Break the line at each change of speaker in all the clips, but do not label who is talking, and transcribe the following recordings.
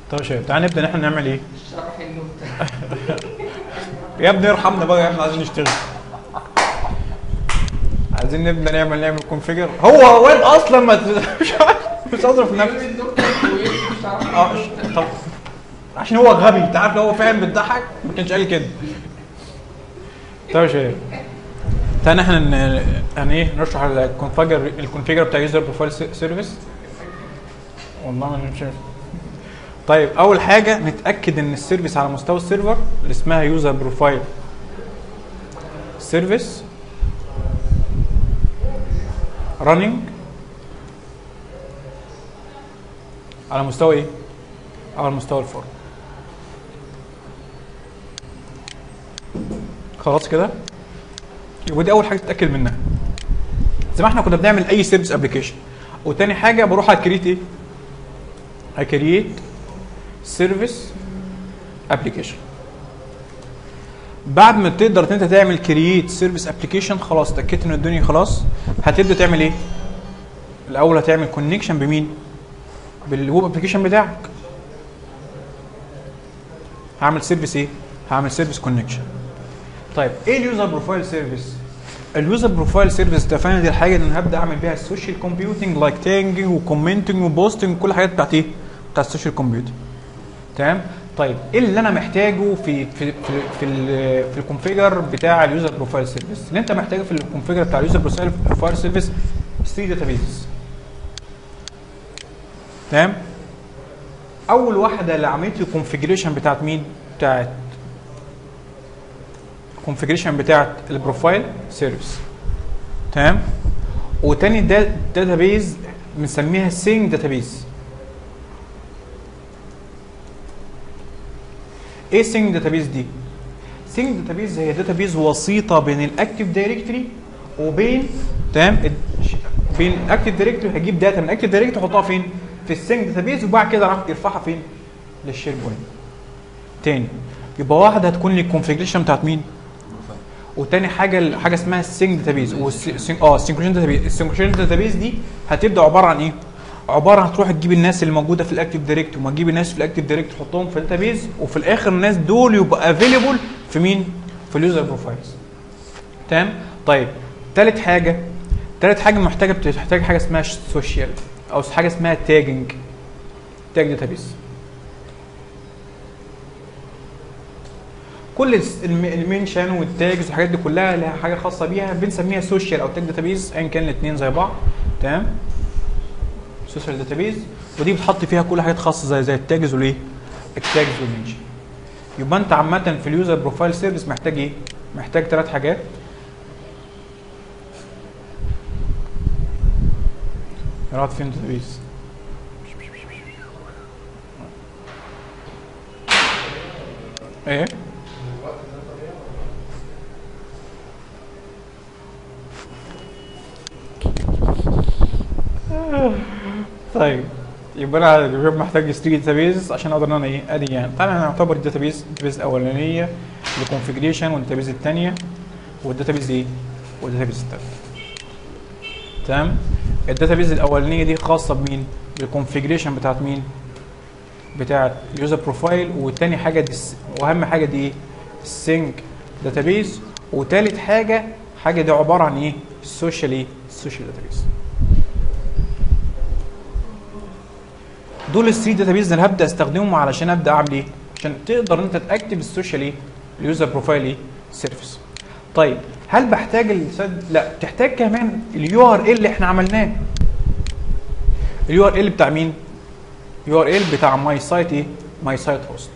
طب يا شباب تعالى نبدا ان احنا نعمل ايه؟
شرح النوت
يا ابني ارحمنا بقى احنا عايزين نشتغل عايزين نبدا نعمل نعمل كونفيجر هو وين اصلا ما ت- مش عارف مش اصرف نفسي
النوت ويكتب شرح
اه
النوت.
طب عشان هو غبي انت عارف لو هو فعلا بتضحك ما كانش قال كده طيب يا شباب تعالى احنا ن- يعني ايه نشرح الكونفيجر الكونفيجر بتاع يوزر بروفايل سيرفيس والله ما مش عارف. طيب اول حاجه نتاكد ان السيرفيس على مستوى السيرفر اللي اسمها يوزر بروفايل سيرفيس راننج على مستوى ايه على مستوى الفورم خلاص كده يبقى دي اول حاجه تتاكد منها زي ما احنا كنا بنعمل اي سيرفيس ابلكيشن وتاني حاجه بروح اكريت ايه اكريت سيرفيس ابلكيشن بعد ما تقدر ان انت تعمل كرييت سيرفيس ابلكيشن خلاص اتاكدت ان الدنيا خلاص هتبدا تعمل ايه الاول هتعمل كونكشن بمين بالويب ابلكيشن بتاعك هعمل سيرفيس ايه هعمل سيرفيس كونكشن طيب ايه اليوزر بروفايل سيرفيس اليوزر بروفايل سيرفيس اتفقنا دي الحاجه اللي انا هبدا اعمل بيها السوشيال كومبيوتنج لايك تاجنج وكومنتنج وبوستنج كل الحاجات بتاعت ايه بتاعت السوشيال كومبيوتنج تمام طيب ايه اللي انا محتاجه في في في في, ال- في الكونفيجر بتاع اليوزر بروفايل سيرفيس اللي انت محتاجه في الكونفيجر بتاع اليوزر بروفايل سيرفيس 3 داتابيز تمام اول واحده اللي عملت لي الكونفيجريشن بتاعت مين بتاعت الكونفيجريشن بتاعت البروفايل سيرفيس تمام وتاني دا داتابيز بنسميها سينج داتابيز ايه سينج داتابيز دي سينج داتابيز هي داتابيز وسيطه بين الاكتيف دايركتوري وبين تمام ال- ش- بين الاكتيف دايركتوري هجيب داتا من الاكتيف دايركتوري احطها فين في السينج داتابيز وبعد كده راح يرفعها فين للشير بوينت تاني يبقى واحده هتكون لي الكونفيجريشن بتاعت مين وتاني حاجه حاجه اسمها السينج داتابيز والسين اه السينكرونيشن داتابيز السينكرونيشن داتابيز دي هتبدا عباره عن ايه عباره عن هتروح تجيب الناس اللي موجوده في الاكتيف دايركت وما تجيب الناس في الاكتيف دايركت تحطهم في الداتابيز وفي الاخر الناس دول يبقى افيلبل في مين في اليوزر بروفايلز تمام طيب تالت حاجه تالت حاجه محتاجه بتحتاج حاجه اسمها سوشيال او حاجه اسمها تاجنج تاج داتابيز كل الس- الم- المنشن والتاجز والحاجات دي كلها لها حاجه خاصه بيها بنسميها سوشيال او تاج داتابيز ايا كان الاثنين زي بعض تمام سوشيال داتابيز ودي بتحط فيها كل حاجات خاصه زي زي التاجز والايه التاجز والمنشن يبقى انت عامه في اليوزر بروفايل سيرفيس محتاج ايه محتاج ثلاث حاجات راحت فين داتابيز ايه طيب يبقى انا الجروب محتاج 3 داتابيز عشان اقدر ان انا ايه ادي يعني طبعا نعتبر الداتابيز الداتابيز الاولانيه الكونفجريشن والداتابيز الثانيه والداتابيز ايه والداتابيز الثالثه تمام الداتابيز الاولانيه دي خاصه بمين بالكونفجريشن بتاعت مين بتاعت اليوزر بروفايل والتاني حاجه دي الس- واهم حاجه دي ايه السينك داتابيز وتالت حاجه حاجه دي عباره عن ايه السوشيال ايه السوشيال داتابيز دول الثري داتابيز اللي هبدا استخدمهم علشان ابدا اعمل ايه عشان تقدر انت تاكتف السوشيال ايه اليوزر بروفايل ايه سيرفيس طيب هل بحتاج السد لا بتحتاج كمان اليو ار ال اللي احنا عملناه اليو ار ال بتاع مين يو ار ال بتاع ماي سايت ايه ماي سايت هوست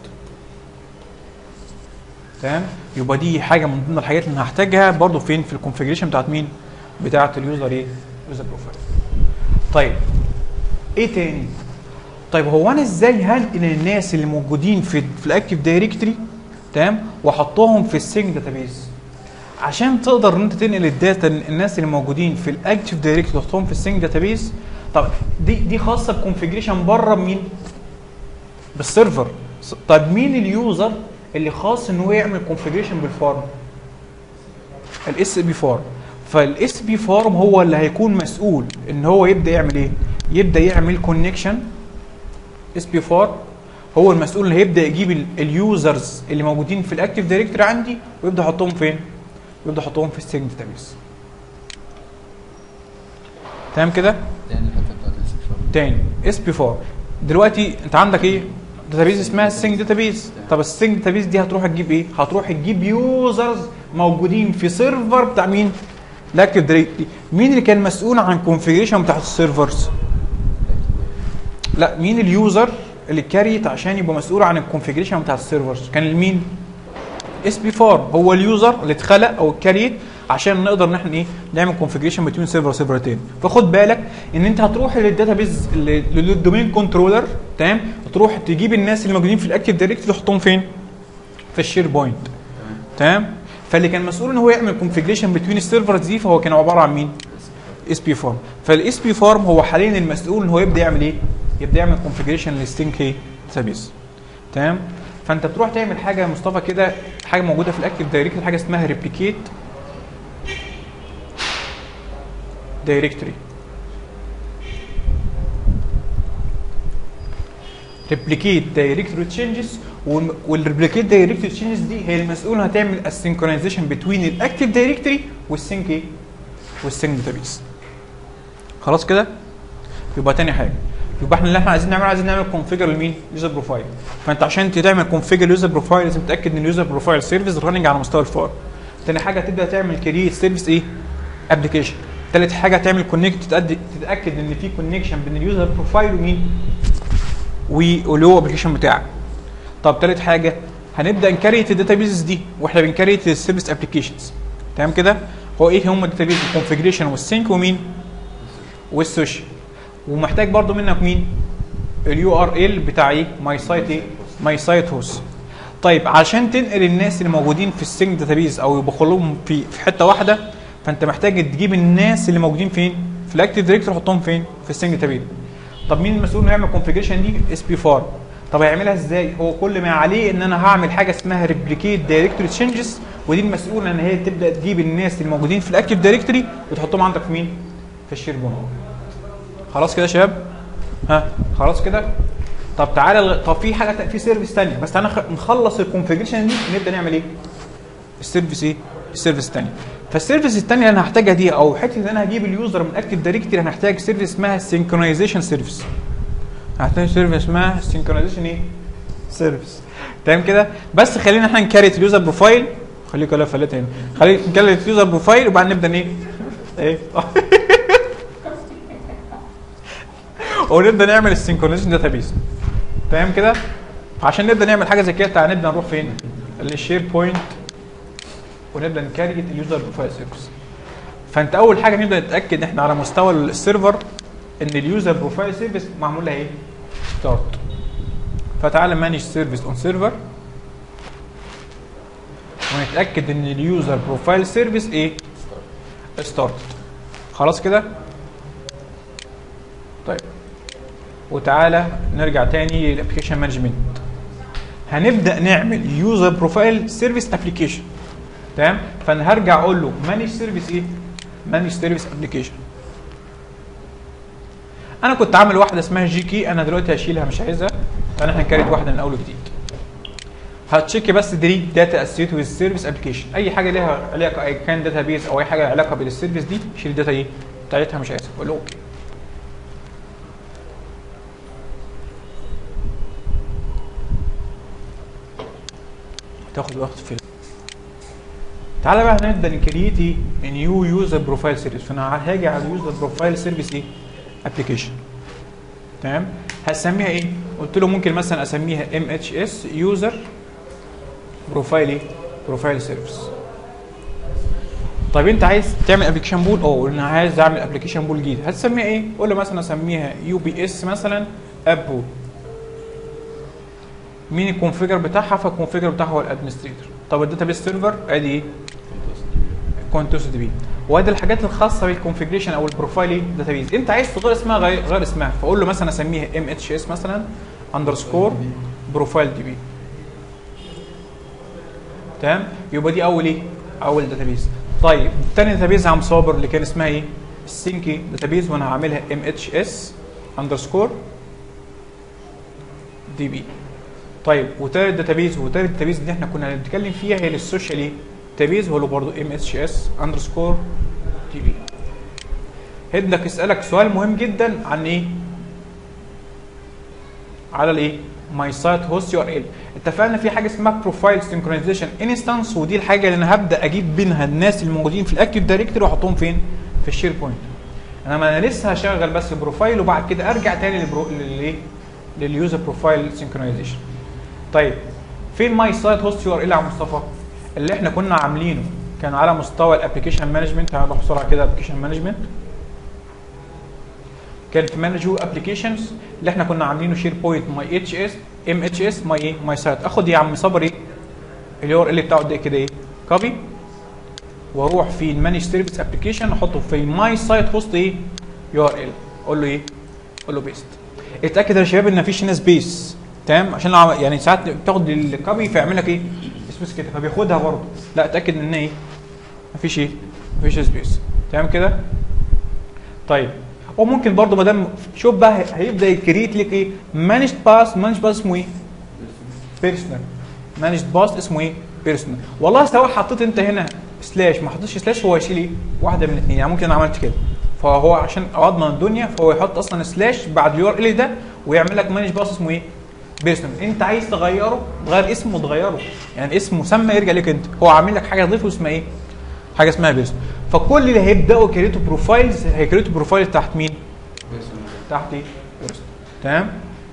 تمام يبقى دي حاجه من ضمن الحاجات اللي هحتاجها برضو فين في الكونفيجريشن بتاعت مين بتاعت اليوزر ايه يوزر بروفايل طيب ايه تاني طيب هو انا ازاي هنقل الناس اللي موجودين في في الاكتيف دايركتوري تمام واحطهم في السينج داتابيز عشان تقدر ان انت تنقل الداتا الناس اللي موجودين في الاكتيف دايركتوري تحطهم في السينج داتابيز طب دي دي خاصه بكونفيجريشن بره مين بالسيرفر س- طب مين اليوزر اللي خاص ان هو يعمل كونفيجريشن بالفارم الاس بي فارم فالاس بي فارم هو اللي هيكون مسؤول ان هو يبدا يعمل ايه يبدا يعمل كونكشن اس بي فارم هو المسؤول اللي هيبدا يجيب ال- اليوزرز اللي موجودين في الاكتيف دايركتوري عندي ويبدا يحطهم فين؟ يبدا يحطهم في السيجن داتابيس تمام كده؟
تاني الحته بتاعت الاس بي فور
تاني اس بي 4 دلوقتي انت عندك ايه؟ داتابيز اسمها السينج داتابيز طب السينج داتابيز دي هتروح تجيب ايه؟ هتروح تجيب يوزرز موجودين في سيرفر بتاع مين؟ الاكتيف دايركتوري مين اللي كان مسؤول عن الكونفيجريشن بتاعت السيرفرز؟ لا مين اليوزر اللي كاريت عشان يبقى مسؤول عن الكونفيجريشن بتاع السيرفرز كان مين اس بي فار هو اليوزر اللي اتخلق او اتكريت عشان نقدر ان احنا ايه نعمل كونفيجريشن بين سيرفر سيرفرتين فخد بالك ان انت هتروح للداتابيز للدومين كنترولر تمام تروح تجيب الناس اللي موجودين في الاكتيف دايركتوري تحطهم فين في الشير بوينت تمام فاللي كان مسؤول ان هو يعمل كونفيجريشن بين السيرفرز دي فهو كان عباره عن مين اس بي فارم فالاس بي فارم هو حاليا المسؤول ان هو يبدا يعمل ايه يبدا يعمل كونفيجريشن للستينك ايه داتابيز تمام فانت بتروح تعمل حاجه يا مصطفى كده حاجه موجوده في الاكتيف دايركتوري حاجه اسمها ريبليكيت دايركتوري ريبليكيت دايركتوري تشينجز والريبليكيت دايركتوري تشينجز دي هي المسؤوله هتعمل السynchronization بين الاكتيف دايركتوري والسينك ايه والسينك داتابيس خلاص كده يبقى تاني حاجه يبقى احنا اللي احنا عايزين نعمله عايزين نعمل كونفيجر لمين؟ يوزر بروفايل فانت عشان تعمل كونفيجر يوزر بروفايل لازم تتاكد ان اليوزر بروفايل سيرفيس راننج على مستوى الفار تاني حاجه تبدا تعمل كريت سيرفيس ايه؟ ابلكيشن تالت حاجه تعمل كونكت تتاكد ان في كونكشن بين اليوزر بروفايل ومين؟ و- واللي هو ابلكيشن بتاعك طب تالت حاجه هنبدا نكريت الداتابيز دي واحنا بنكريت السيرفيس ابلكيشنز تمام كده هو ايه هم الداتابيز الكونفيجريشن والسينك ومين والسوشيال ومحتاج برضو منك مين اليو ار ال بتاع ايه ماي سايت ايه ماي سايت هوست طيب عشان تنقل الناس اللي موجودين في السينك داتابيز او يبقى كلهم في في حته واحده فانت محتاج تجيب الناس اللي موجودين فين في الاكتيف دايركتور تحطهم فين في السينك داتابيز طب مين المسؤول انه يعمل كونفيجريشن دي اس بي فار طب هيعملها ازاي هو كل ما عليه ان انا هعمل حاجه اسمها ريبليكيت دايركتوري تشينجز ودي المسؤوله ان هي تبدا تجيب الناس اللي موجودين في الاكتيف دايركتوري وتحطهم عندك في مين في الشير بوينت خلاص كده يا شباب ها خلاص كده طب تعالى الغ- طب في حاجه في سيرفيس ثانيه بس انا خ- نخلص الكونفيجريشن دي نبدا نعمل ايه السيرفيس ايه السيرفيس الثانيه فالسيرفيس الثانيه اللي انا هحتاجها دي او حته ان انا هجيب اليوزر من اكتيف دايركتوري انا هحتاج سيرفيس اسمها سينكرونايزيشن سيرفيس هحتاج سيرفيس اسمها سينكرونايزيشن ايه سيرفيس تمام كده بس خلينا احنا نكريت اليوزر بروفايل خليك ولا فلت هنا خلينا نكريت اليوزر بروفايل وبعدين نبدا ايه ايه ونبدا نعمل السينكرونيزيشن داتابيز تمام كده فعشان نبدا نعمل حاجه زي كده تعالى نبدا نروح فين للشير بوينت ونبدا نكريت اليوزر بروفايل سيرفيس فانت اول حاجه نبدا نتاكد احنا على مستوى السيرفر ان اليوزر بروفايل سيرفيس معمول لها ايه ستارت فتعالى مانج سيرفيس اون سيرفر ونتاكد ان اليوزر بروفايل سيرفيس ايه ستارت خلاص كده طيب وتعالى نرجع تاني للابلكيشن مانجمنت هنبدا نعمل يوزر بروفايل سيرفيس ابلكيشن تمام فانا هرجع اقول له مانج سيرفيس ايه مانج سيرفيس ابلكيشن انا كنت عامل واحده اسمها جي كي انا دلوقتي هشيلها مش عايزها فانا هنكريت واحده من اول وجديد هتشيك بس دريت داتا اسيت ويز سيرفيس ابلكيشن اي حاجه ليها علاقه اي كان داتا بيز او اي حاجه علاقه بالسيرفيس دي شيل الداتا ايه بتاعتها مش عايزها قول له اوكي تاخد وقت في تعالى بقى نبدا نكريت نيو يوزر بروفايل سيرفيس فانا هاجي على اليوزر بروفايل سيرفيس ايه ابلكيشن تمام هسميها ايه قلت له ممكن مثلا اسميها ام اتش اس يوزر بروفايل ايه بروفايل سيرفيس طيب انت عايز تعمل ابلكيشن بول اه انا عايز اعمل ابلكيشن بول جديد هتسميها ايه قول له مثلا اسميها يو بي اس مثلا اب بول مين الكونفيجر بتاعها فالكونفيجر بتاعها هو الادمنستريتور طب الداتابيس سيرفر ادي ايه كونتوس دي بي وادي الحاجات الخاصه بالكونفيجريشن او البروفايل داتابيز انت عايز تغير اسمها غير, غير اسمها فاقول له مثلا اسميها ام اتش اس مثلا اندرسكور بروفايل دي بي تمام يبقى دي اول ايه اول داتابيز طيب تاني داتابيز عم صابر اللي كان اسمها ايه السينكي داتابيز وانا هعملها ام اتش اس اندرسكور دي بي طيب وتالت داتابيز وتالت داتابيز اللي احنا كنا بنتكلم فيها هي للسوشيال ايه داتابيز هو برضه ام اتش اس اندرسكور تي بي هيبدأ يسالك سؤال مهم جدا عن ايه على الايه ماي سايت هوست يو ار ال اتفقنا في حاجه اسمها بروفايل سينكرونايزيشن انستنس ودي الحاجه اللي انا هبدا اجيب بينها الناس الموجودين في الاكتيف دايركتوري واحطهم فين في الشير بوينت انما انا لسه هشغل بس بروفايل وبعد كده ارجع تاني للبرو... للايه لليوزر بروفايل سينكرونايزيشن طيب فين ماي سايت هوست يو ار ال يا مصطفى اللي احنا كنا عاملينه كان على مستوى الابلكيشن مانجمنت هنروح بسرعه كده ابلكيشن مانجمنت كانت مانج ابلكيشنز اللي احنا كنا عاملينه شير بوينت ماي اتش اس ام اتش اس ماي ايه ماي سايت اخد يا عم صبري اليو ار ال بتاعه ده كده ايه كوبي واروح في المانج سيرفيس ابلكيشن احطه في ماي سايت هوست ايه يو ار ال اقول له ايه اقول له بيست اتاكد يا شباب ان مفيش هنا سبيس تمام عشان لو عم- يعني ساعات بتاخد الكوبي فيعمل لك ايه سبيس كده فبياخدها برضه لا اتاكد ان ايه مفيش ايه مفيش سبيس تمام كده طيب وممكن برضه ما دام شوف بقى هي- هيبدا يكريت لك ايه مانجد باس مانجد باس اسمه ايه بيرسونال مانجد باس اسمه ايه بيرسونال والله سواء حطيت انت هنا سلاش ما حطيتش سلاش هو يشيل ايه واحده من الاثنين يعني ممكن انا عملت كده فهو عشان اضمن الدنيا فهو يحط اصلا سلاش بعد اليو ار ال ده ويعمل لك مانج باس اسمه ايه بيرسونال انت عايز تغيره تغير اسمه تغيره يعني اسم مسمى يرجع لك انت هو عامل لك حاجه تضيفه اسمها ايه حاجه اسمها بيرسونال فكل اللي هيبداوا يكريتوا بروفايلز هيكريتوا بروفايل تحت مين تحت ايه بيرسونال تمام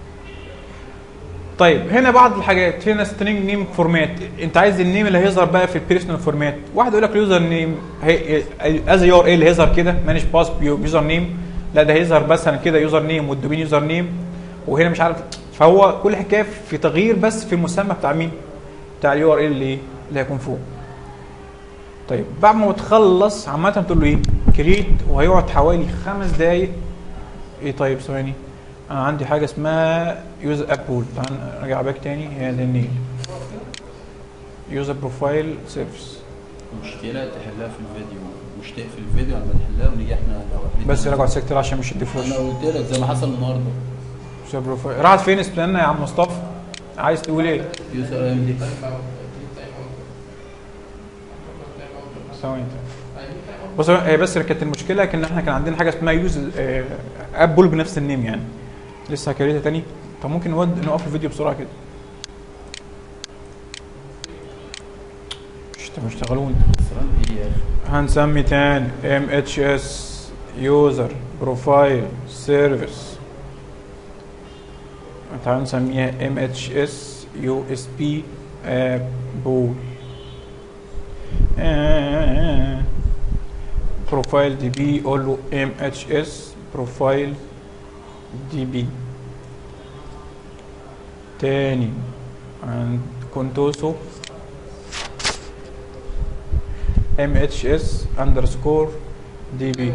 طيب هنا بعض الحاجات هنا سترينج نيم فورمات انت عايز النيم اللي هيظهر بقى في البيرسونال فورمات واحد يقول لك اليوزر نيم از يو ار ال هيظهر كده مانج باس يوزر نيم لا ده هيظهر بس انا كده يوزر نيم والدومين يوزر نيم وهنا مش عارف فهو كل حكايه في تغيير بس في المسمى بتاع مين بتاع اليو ار ال اللي اللي هيكون فوق طيب بعد ما تخلص عامه تقول له ايه كريت وهيقعد حوالي خمس دقايق ايه طيب ثواني انا عندي حاجه اسمها يوزر ابول تعال نرجع باك تاني هي دي النيل يوزر بروفايل سيرفيس
مشكلة تحلها في الفيديو مش تقفل الفيديو على ما تحلها ونيجي احنا لو قافلين
بس رجعوا سيكتور عشان مش الديفوش
انا قلت لك زي ما حصل النهارده
يوزر بروفايل راحت فين استنى يا عم مصطفى عايز تقول ايه
يوزر ام دي
ثواني بص هي بس كانت المشكله كان احنا كان عندنا حاجه اسمها يوز ابول بنفس النيم يعني لسه هكريتها تاني طب ممكن نود نوقف الفيديو بسرعه كده مش مش تشتغلون
سلام ايه يا اخي
هنسمي تاني ام اتش اس يوزر بروفايل سيرفيس تعال نسميها ام اتش اس يو اس بي بول بروفايل دي بي قول له ام اتش اس بروفايل دي بي تاني عند كونتوسو ام اتش اس اندرسكور دي بي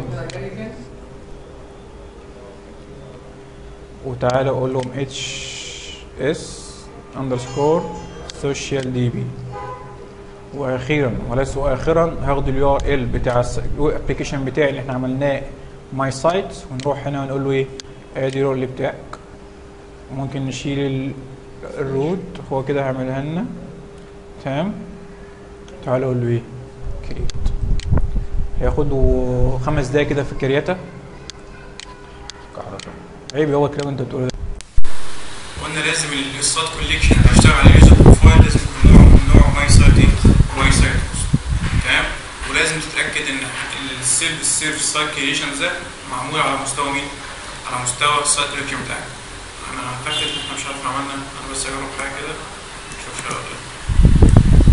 وتعالى اقول لهم اتش اس اندرسكور سوشيال دي بي واخيرا وليس اخرا هاخد اليو ار ال بتاع الابلكيشن بتاعي اللي احنا عملناه ماي سايت ونروح هنا ونقول له ايه ادي الرول بتاعك ممكن نشيل ال- الروت هو كده هيعملها لنا تمام تعالى اقول له ايه كريت هياخدوا خمس دقايق كده في الكرياته
كهرباء
عيب هو الكلام اللي انت بتقوله ده قلنا لازم السايت كوليكشن هشتغل على اليوزر بروفايل لازم يكون نوع من نوع ماي سايت ايه ماي سايت تمام ولازم تتاكد ان السيلف السيرف سايت كريشن ده معمول على مستوى مين؟ على مستوى السايت كوليكشن بتاعك انا اعتقد ان احنا مش عارف عملنا انا بس اجرب حاجه كده نشوف شغال ولا لا.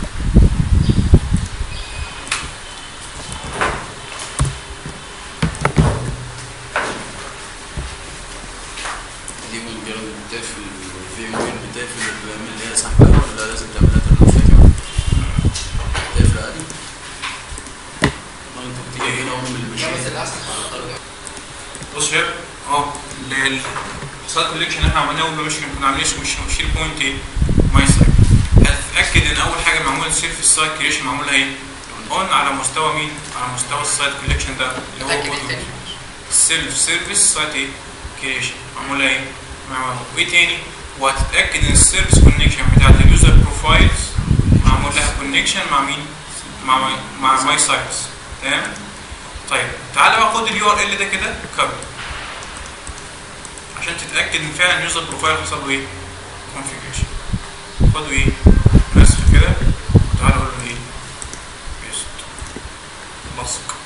دي مجرد بتقفل في مين بتقفل من اللي هي سحبها ولا لازم تعملها ترميز كمان؟ تقفل عادي؟ ما انت بتيجي هنا وهم اللي ماشيين
بص يا شباب اه السايت كوليكشن اللي احنا عملناه مش كنا عاملين اسمه مش شير بوينت ايه ماي سايت هتتاكد ان اول حاجه معمول سيرف السايت كريشن معمولها ايه؟ اون على مستوى مين؟ على مستوى السايت كوليكشن ده اللي هو
اتاكد
برضه
تاني
السيلف سيرفيس سايت ايه؟ كريشن معمولها ايه؟ معمولها وايه تاني؟
وهتتاكد ان السيرفيس كونكشن بتاعت اليوزر بروفايلز معمول لها كونكشن مع مين؟ مع مع ماي سايتس تمام؟ طيب تعالى بقى خد اليو ار ال ده كده كابل عشان تتاكد ان فعلا اليوزر بروفايل حصل له ايه؟ كونفيجريشن خده ايه؟ نسخ كده تعالى اقول له ايه؟ بيست لصق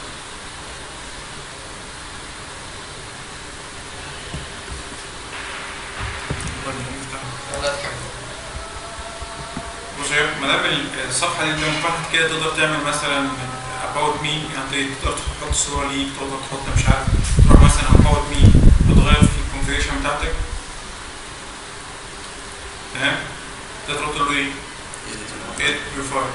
ولا اضحك
بص هي ما دام الصفحه دي انت مفتوحه كده تقدر تعمل مثلا about me يعني تقدر تحط صوره ليك تقدر تحط مش عارف تروح مثلا about me وتغير في الكونفيجريشن بتاعتك تمام تقدر تقول له ايه؟
ايه
edit profile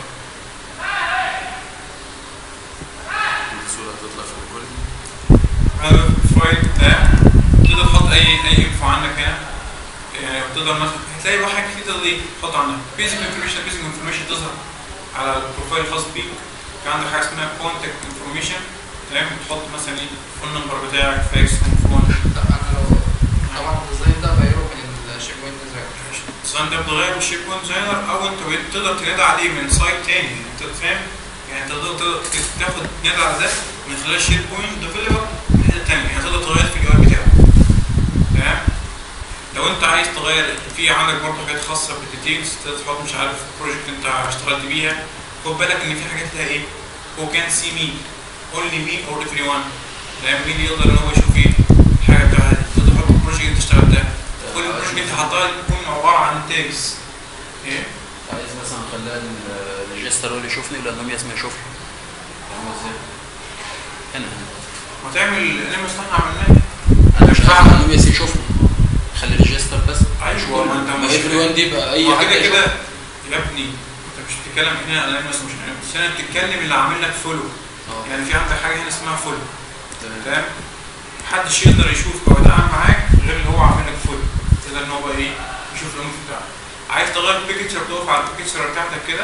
الصورة هتطلع في الكل
هذا الفايل ده تقدر تحط اي اي انفو عنك هنا يعني تقدر مثلا هتلاقي بقى حاجات كتير تقدر ايه تحط عنها بيزك انفورميشن بيزك انفورميشن تظهر على البروفايل الخاص بيك في عندك حاجه اسمها كونتاكت انفورميشن تمام تحط مثلا ايه الفون نمبر بتاعك فاكس تليفون
لا انا لو طبعا الديزاين ده غيره من الشيك بوينت ديزاين
سواء ده بتغير من شيب بوينت ديزاينر او انت بقيت تقدر تنادى عليه من سايت تاني انت فاهم يعني تقدر تقدر تاخد ندى على ده من خلال شيب بوينت ديفلوبر من حته تانيه يعني تقدر تغير في اليو بتاعه تمام لو انت عايز تغير في عندك برضه حاجات خاصه بالديتيلز تقدر تحط مش عارف بروجكت انت اشتغلت بيها خد بالك ان في حاجات لها ايه هو كان سي مي اونلي مي اور every one تمام مين يقدر ان هو يشوف ايه الحاجه بتاعتك تقدر تحط البروجكت انت اشتغلتها كل بروجكت انت حطها يكون عباره عن تاجز ايه
عايز مثلا نخليها الريجستر هو اللي يشوفني ولا النوم ياسم يشوفني فاهم ازاي؟ هنا هنا
وتعمل انما احنا عملناه
انا مش عارف النوم ياسم يشوفني خلي الريجستر بس
أيوة،
مش هو
ما أنت
ما
مش-
افري وان دي بقى اي
ما
حاجه
كده
يشوف.
كده يا ابني انت مش بتتكلم هنا انونيمس مش انونيمس هنا بتتكلم اللي عامل لك فولو
اه
يعني في عندك حاجه هنا اسمها فولو
تمام.
تمام محدش يقدر يشوف او يتعامل معاك غير اللي هو عامل لك فولو تقدر ان هو بقى ايه يشوف الانف بتاعك عايز تغير البيكتشر بتقف على البيكتشر بتاعتك كده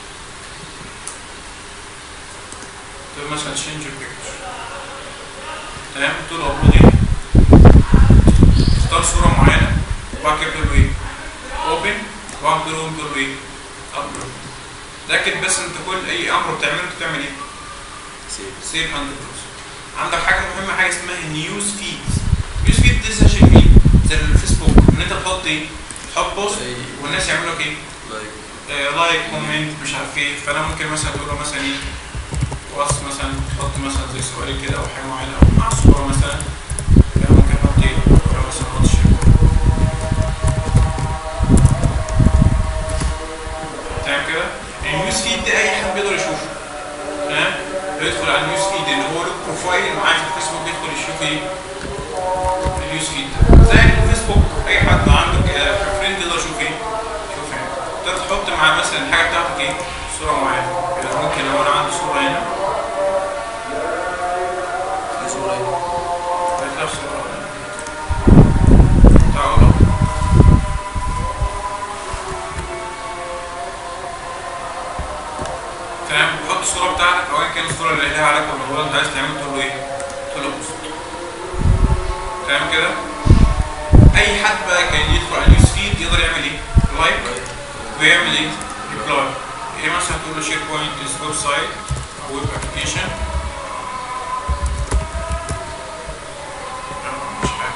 تقول مثلا change البيكتشر تمام تقول له ابلود ايه تختار صوره معينه وبعد كده تقول له ايه اوبن وبعد كده تقول له ايه ابلود تاكد بس انت كل اي امر بتعمله انت بتعمل ايه
سيب
سيف اند كلوز عندك حاجه مهمه حاجه اسمها نيوز فيد نيوز فيد دي زي مين زي الفيسبوك ان انت تحط ايه تحط بوست
زي-
والناس يعملوا لك ايه
لايك
آه، لايك كومنت مش عارف ايه فانا ممكن مثلا تقول له مثلا ايه وصف مثلا تحط مثلا زي سؤال كده او حاجه معينه او مع صوره مثلا يعني ممكن احط ايه لو مثلا احط شيء تمام كده النيوز فيد ده اي حد بيقدر يشوفه تمام بيدخل على النيوز فيد اللي هو له بروفايل معاه في الفيسبوك بيدخل يشوف ايه النيوز فيد ده زي الفيسبوك اي حد عنده فريند يقدر يشوف ايه شوف يعني تقدر تحط مع مثلا الحاجه بتاعتك ايه صوره معينه يعني ممكن لو انا عندي صوره هنا
في صوره ايه؟
هتلاقي صوره تعالوا تمام حط الصوره بتاعتك او ايا كان الصوره اللي لها علاقه بالموضوع اللي انت عايز تعمله تقول له ايه؟ تقول له بوست تمام كده؟ اي حد بقى كان يدخل على النيوز فيد يقدر يعمل ايه؟ لايك ويعمل ايه؟ ريبلاي ايه مثلا تقول له شير بوينت از ويب سايت او ويب ابلكيشن مش حاجه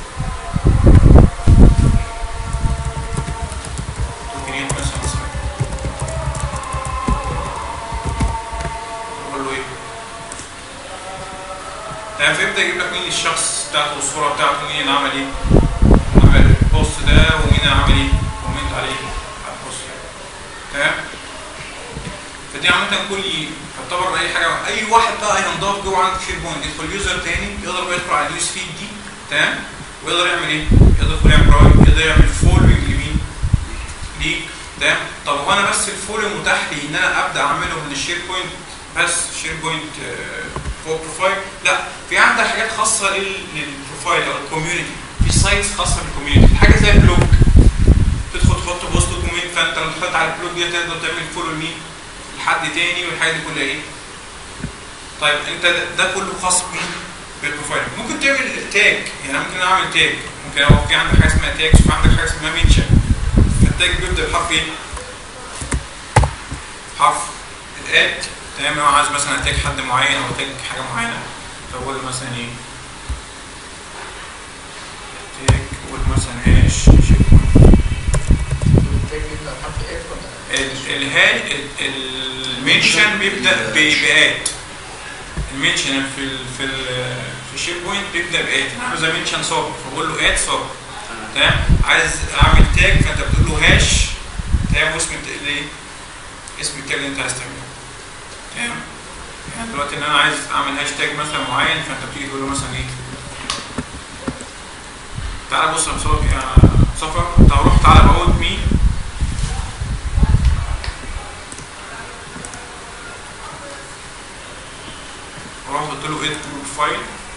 ممكن يجي مثلا مثلا اقول له ايه؟ يعني فيبدا يجيب لك مين الشخص بتاعته والصوره بتاعته مين اللي عمل ايه؟ عمل البوست ده ومين اللي عمل ايه؟ كومنت عليه على البوست ده تمام؟ فدي عامة كل تعتبر اي حاجة اي واحد بقى هينضاف جوه عندك شير بوينت يدخل يوزر تاني يقدر بقى يدخل على النيوز فيد دي تمام؟ ويقدر يعمل ايه؟ يقدر يدخل يعمل رايت يقدر يعمل فولوينج لمين؟ ليك تمام؟ طب هو انا بس الفولو متاح لي ان انا ابدا اعمله من الشير بوينت بس شير بوينت فوق بروفايل لا في عندك حاجات خاصة لل- للبروفايل او الكوميونتي في سايتس خاصة بالكوميونتي حاجة زي البلوج تدخل تحط بوست كومنت فانت لما دخلت على البلوج دي تقدر تعمل فولو لمين؟ لحد تاني والحاجات دي كلها ايه؟ طيب انت ده, ده كله خاص بمين؟ بالبروفايل ممكن تعمل تاج يعني ممكن اعمل تاج ممكن هو في عندك حاجه اسمها تاجز وفي عندك حاجه اسمها منشن التاج بيبدا بحرف ايه؟ حرف الاد تمام لو عايز مثلا اتاج حد معين او اتاج حاجه معينه فاقول له مثلا ايه؟ اتاج قول مثلا هاش شيب
التاج بيبقى بحرف اف ولا
ال- الهاي ال- المنشن بيبدا ب- بات المنشن في ال في ال في الشيب بوينت بيبدا بات انا عاوز منشن صابر فبقول له ات صابر تمام عايز اعمل تاج فانت بتقول له هاش تمام واسم الت- الايه اسم التاج اللي انت عايز تعمله تمام يعني دلوقتي ان انا عايز اعمل هاشتاج مثلا معين فانت بتيجي تقول له مثلا ايه تعالى بص يا مصطفى يا مصطفى انت روح تعالى ابعد مين رحت قلت له اد جروب فايل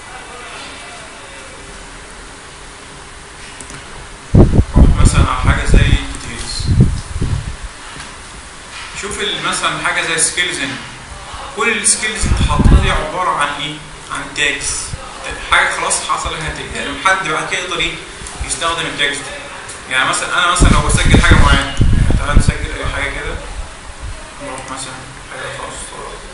رحت مثلا على حاجه زي ديتيلز شوف ال- مثلا حاجه زي سكيلز هنا كل السكيلز اللي حاطها دي عباره عن ايه؟ عن تاجز حاجه خلاص حصل لها تاج يعني حد بعد كده يقدر ايه؟ يستخدم التاجز دي يعني مثلا انا مثلا لو بسجل حاجه معينه يعني تعالى نسجل اي حاجه كده نروح مثلا حاجه خاصه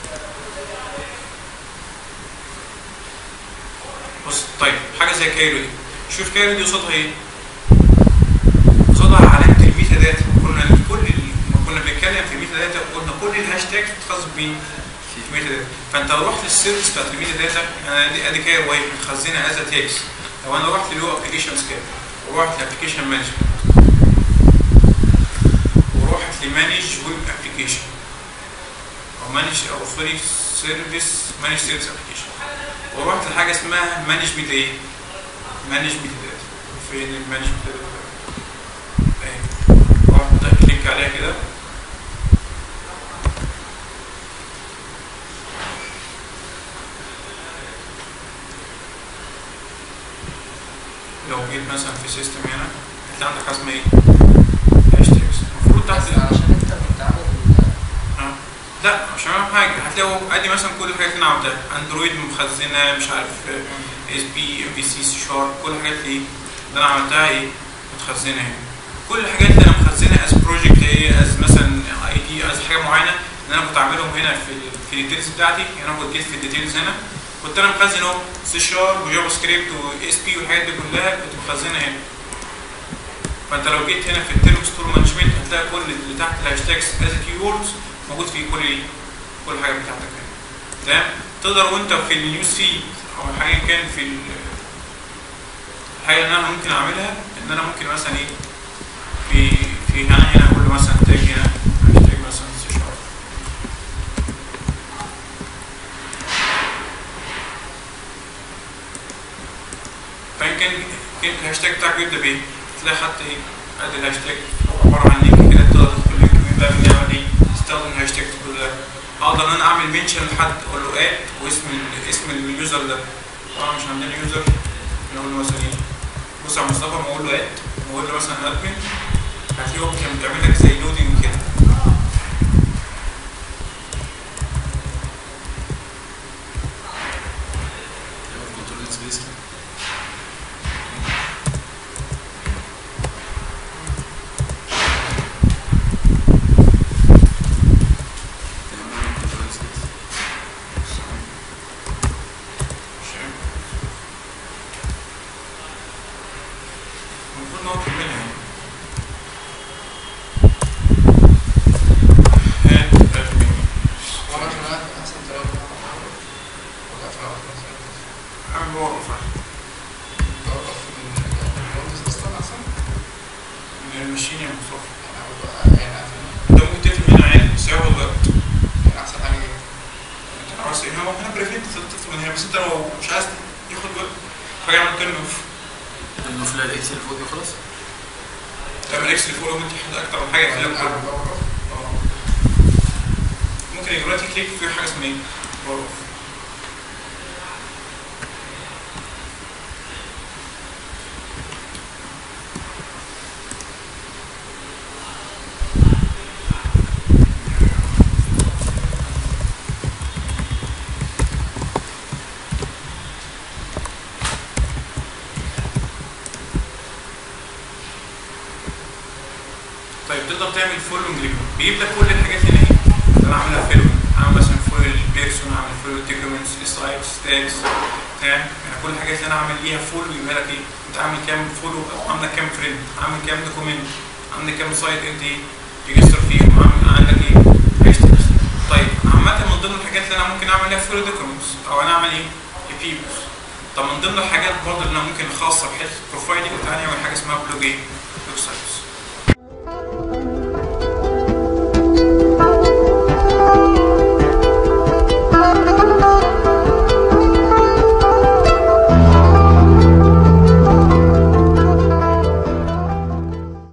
بص طيب حاجه زي كايرو دي شوف كايرو دي قصادها ايه؟ قصادها علامه الميتا داتا كنا كل ال- لما كنا بنتكلم في الميتا داتا قلنا كل الهاشتاج خاص بمين؟ في الميتا داتا فانت لو رحت للسيرفيس بتاعت الميتا داتا انا دي ادي كايرو وهي متخزنه از تاكس لو انا رحت لو ابلكيشن سكيل ورحت لابلكيشن مانجمنت ورحت لمانج ويب ابلكيشن او مانج او سوري سيرفيس مانج سيرفيس ابلكيشن ورحت لحاجه اسمها مانجمنت ايه؟ مانجمنت داتا فين المانجمنت داتا؟ اهي رحت كليك عليها كده لو جيت مثلا في سيستم هنا هتلاقي عندك حاجه اسمها ايه؟ هاشتاجز المفروض تحت
بس عشان انت كنت عامل
آه. لا مش هعمل حاجه هتلاقوا ادي مثلا كل الحاجات اللي انا عملتها اندرويد مخزنه مش عارف اس بي ام بي سي سي شارب كل الحاجات اللي اللي انا عملتها ايه متخزنه هنا كل الحاجات اللي انا مخزنها از بروجكت ايه از مثلا اي دي از حاجه معينه اللي انا كنت اعملهم هنا في ال- في الديتيلز بتاعتي يعني انا كنت جيت في الديتيلز هنا كنت انا مخزن اهو سي شارب وجافا سكريبت واس بي والحاجات دي كلها كنت مخزنها هنا فانت لو جيت هنا في التيرم ستور مانجمنت هتلاقي كل اللي تحت الهاشتاجز از كيوردز موجود فيه كل ايه كل حاجه بتاعتك هنا تمام تقدر وانت في النيوز فيد او حاجه كان في ال- الحاجه اللي انا ممكن اعملها ان انا ممكن مثلا ايه في في هنا هنا اقول له مثلا تاج هنا هاشتاج مثلا سي شارب فان كان كان الهاشتاج بتاعك بيبدا بايه؟ تلاقي حتى ايه ادي الهاشتاج عباره عن لينك كده تقدر تدخل اللينك ويبقى بنعمل ايه؟ تستخدم الهاشتاج كل ده اقدر ان انا اعمل منشن لحد اقول له اد واسم ال- اسم اليوزر ده طبعا مش عندنا يوزر نقول له مثلا ايه؟ بص يا مصطفى ما اقول له اد واقول له مثلا ادمن هتلاقيه هو كان بيعمل لك زي لودنج كده
كنترول سبيس كنترول سبيس
المفروض ان هو كملها يعني هات ادمن
وانا عشان اعرف احسن طريقه ولا افعل
اعمل وقف
توقف من الويندوز اصلا احسن
من المشين يا مصطفى
يعني أقول بقى يعني اقفل
انت ممكن تقفل هنا عادي بس هو الوقت
يعني احسن حاجه ايه
انت عاوز ايه هو هنا بريفنت تدخل من هنا بس انت لو مش عايز ياخد وقت حاجه عملت ترن اوف
انه في الاكس اللي فوق دي خلاص
تعمل اكس اللي فوق لو انت حد اكتر من حاجه
يعني
كده
أعمل بقى وقف.
اه ممكن دلوقتي كليك في حاجه اسمها ايه؟ باور اوف طيب تقدر تعمل فولوينج ليكم بيجيب لك كل الحاجات هنا ايه اللي انا عاملها فولوينج عامل مثلا فولو البيرسون عامل فولو الدوكيومنتس السايتس تاجز تمام يعني كل الحاجات اللي انا عامل ليها فولو يبقى لك ايه انت عامل كام فولو او عامل كام فريند عامل كام دوكيومنت عندك كام سايت انت ريجستر فيهم عامل عندك ايه هاشتاجز طيب عامة من ضمن الحاجات اللي انا ممكن اعمل لها فولو دوكيومنتس او انا اعمل ايه بيبلز طب من ضمن الحاجات برضه اللي انا ممكن خاصه بحته البروفايلنج بتاعي اعمل حاجه اسمها بلوجين